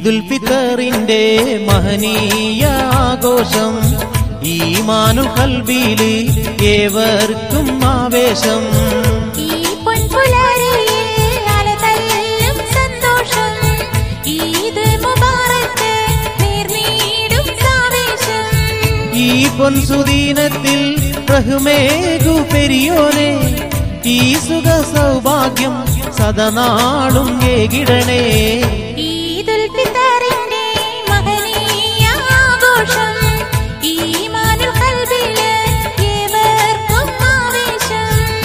ഈദുൽ ഫിത്തറിന്റെ മഹനീയ ആഘോഷം ഈമാനു കൽബിയില് ഏവർക്കും ആവേശം ഈ പൊൻപുലരിയിൽ അലതല്ലും സന്തോഷം ഈദ് മുബാറക്ക് നേർനീടും സാവേശം ഈ പൊൻസുദീനത്തിൽ റഹ്മേകു പെരിയോനെ ഈ സുഖ സൗഭാഗ്യം സദനാളും ഏകിടണേ ഈദുൽ ഫിത്തറിന്റെ മഹനീയ ആഘോഷം ഈമാനുൽ ഖൽബില് ഏവർക്കും ആവേശം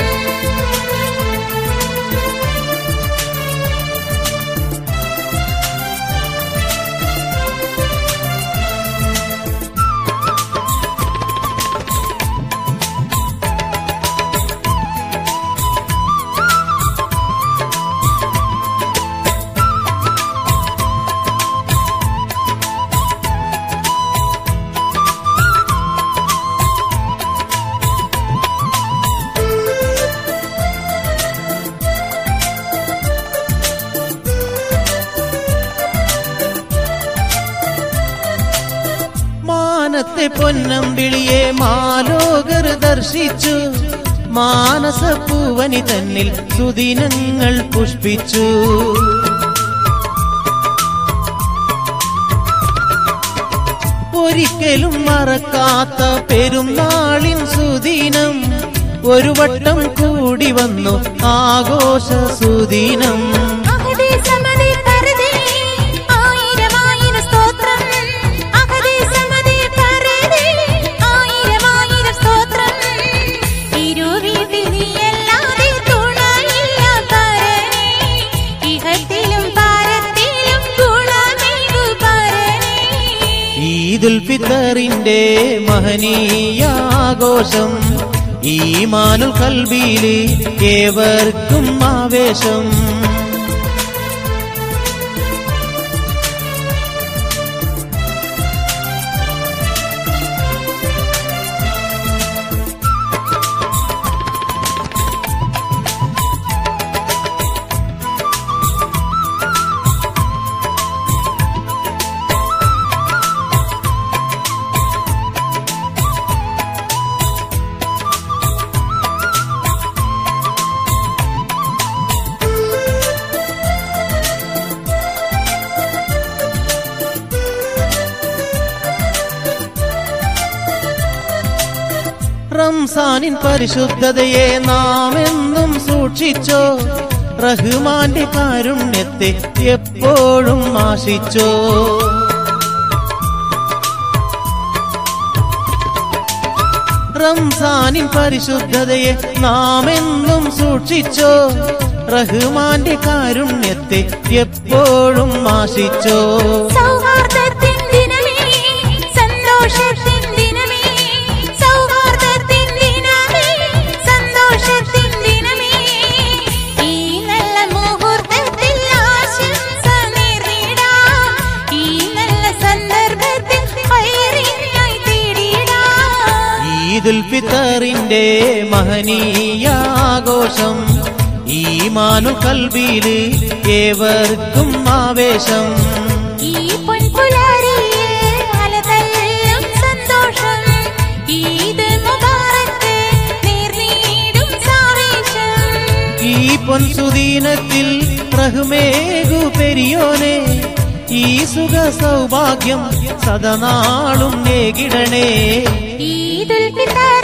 മാനത്തെ പൊന്നമ്പിളിയെ മാലോകർ ദർശിച്ചു മാനസ പൂവനി തന്നിൽ സുദിനങ്ങൾ പുഷ്പിച്ചു ഒരിക്കലും മറക്കാത്ത പെരുന്നാളിൻ സുദിനം ഒരു വട്ടം കൂടി വന്നു ആഘോഷ സുദിനം അഹദേ സമദേ പരദേ ആയിരമായിരം സ്തോത്രം അഹദേ സമദേ പരദേ ആയിരമായിരം സ്തോത്രം ഇരുവീട്ടിൽ നീയല്ലാതെ തുണയില്ല പരനേ ഇഹത്തിലും പാരത്തിലും ഗുണമേകു പരനേ ഈദുൽ ഫിത്തറിന്റെ മഹനീയ ആഘോഷം ഈമാനുൽ കൽബിയില് ഏവർക്കും ആവേശം റംസാനിൻ പരിശുദ്ധതയെ നാം എന്നും സൂക്ഷിച്ചോ റഹ്മാന്റെ കാരുണ്യത്തെ എപ്പോഴും ആശിച്ചോ റംസാനിൻ പരിശുദ്ധതയെ നാം എന്നും സൂക്ഷിച്ചോ റഹ്മാന്റെ കാരുണ്യത്തെ എപ്പോഴും ആശിച്ചോ സൗഹാർദ്ദത്തിൻ ദിനമേ സന്തോഷത്തിൻ ദിനമേ സൗഹാർദ്ദത്തിൻ ദിനമേ സന്തോഷത്തിൻ ദിനമേ ഈ നല്ല മുഹൂർത്തത്തിൽ ആശംസ നേർന്നിടാം ഈ നല്ല സന്ദർഭത്തിൽ ഖൈറിനായി തേടിയിടാം ഈദുൽ ഫിത്തറിന്റെ മഹനീയ ആഘോഷം ഈമാനു കൽബിയില് ഏവർക്കും ആവേശം ഈ പൊൻപുലരിയിൽ അലതല്ലും സന്തോഷം ഈദ് മുബാറക്ക് നേർനീടും സാവേശം ഈ പൊൻസുദീനത്തിൽ റഹ്മേകു പെരിയോനെ ഈ സുഖ സൗഭാഗ്യം സദനാളും നേകിടണേ ഈദുൽ ഫിത്തർ